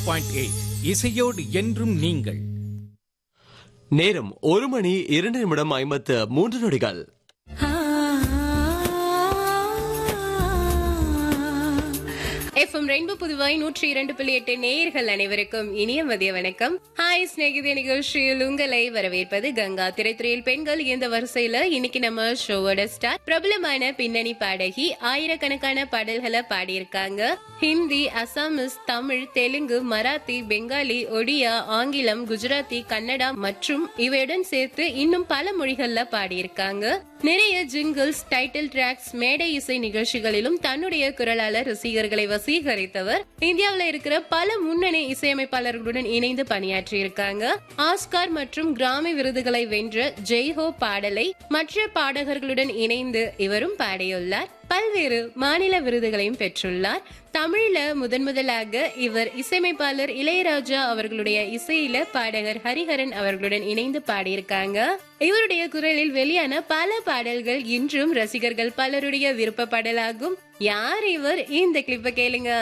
point eight இசையோடு என்றும் நீங்கள் நேரம் ஒரு மணி இரண்டு நிமிடம் ஐம்பத்து மூன்று நொடிகள் எஃப்எம் ரெயின்போ புதுவாய் நூற்றி இரண்டு புள்ளி எட்டு நேயர்கள் அனைவருக்கும் இனிய மதிய வணக்கம் ஹாய் ஸ்நேகிதே நிகழ்ச்சியில் உங்களை வரவேற்பது கங்கா திரைத்துறையில் பெண்கள் இந்த வரிசையில இன்னைக்கு நம்ம ஷோவோட ஸ்டார் பிரபலமான பின்னணி பாடகி ஆயிரக்கணக்கான பாடல்களை பாடியிருக்காங்க ஹிந்தி அசாமிஸ் தமிழ் தெலுங்கு மராத்தி பெங்காலி ஒடியா ஆங்கிலம் குஜராத்தி கன்னடா மற்றும் இவையுடன் சேர்த்து இன்னும் பல மொழிகள்ல பாடியிருக்காங்க நிறைய ஜிங்கிள்ஸ் டைட்டில் டிராக்ஸ் மேடை இசை நிகழ்ச்சிகளிலும் தன்னுடைய குரலால ரசிகர்களை வசீகரித்தவர் இந்தியாவுல இருக்கிற பல முன்னணி இசையமைப்பாளர்களுடன் இணைந்து பணியாற்றி இருக்காங்க ஆஸ்கார் மற்றும் கிராமி விருதுகளை வென்ற ஜெய்ஹோ பாடலை மற்ற பாடகர்களுடன் இணைந்து இவரும் பாடியுள்ளார் பல்வேறு மாநில விருதுகளையும் பெற்றுள்ளார் தமிழ்ல முதன் முதலாக இவர் இசையமைப்பாளர் இளையராஜா அவர்களுடைய இசையில பாடகர் ஹரிஹரன் அவர்களுடன் இணைந்து பாடியிருக்காங்க இவருடைய குரலில் வெளியான பல பாடல்கள் இன்றும் ரசிகர்கள் பலருடைய விருப்ப பாடலாகும் யார் இவர் இந்த கிளிப்பை கேளுங்க